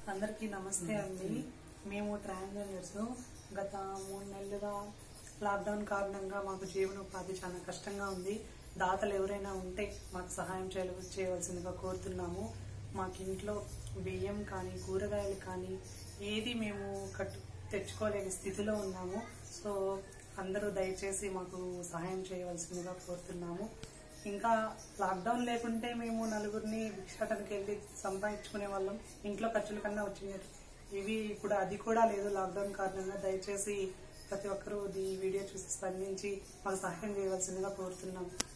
అందరికీ నమస్తే అండి మేము ట్రాన్స్జెండర్స్ గత మూడు నెలలుగా లాక్డౌన్ కారణంగా మాకు జీవనోపాధి చాలా కష్టంగా ఉంది దాతలు ఎవరైనా ఉంటే మాకు సహాయం చేయ- చేయవలసిందిగా కోరుతున్నాము మాకు ఇంట్లో బియ్యం కానీ కూరగాయలు కానీ ఏది మేము కట్టు తెచ్చుకోలేని స్థితిలో ఉన్నాము సో అందరూ దయచేసి మాకు సహాయం చేయవలసిందిగా కోరుతున్నాము ఇంకా లాక్డౌన్ లేకుంటే మేము నలుగురిని భిక్షాటనకి వెళ్ళి సంపాదించుకునే వాళ్ళం ఇంట్లో ఖర్చుల కన్నా వచ్చినాయి ఇవి కూడా అది కూడా లేదు లాక్డౌన్ కారణంగా దయచేసి ప్రతి ఒక్కరూ ఈ వీడియో చూసి స్పందించి మాకు సహాయం చేయవలసిందిగా కోరుతున్నాము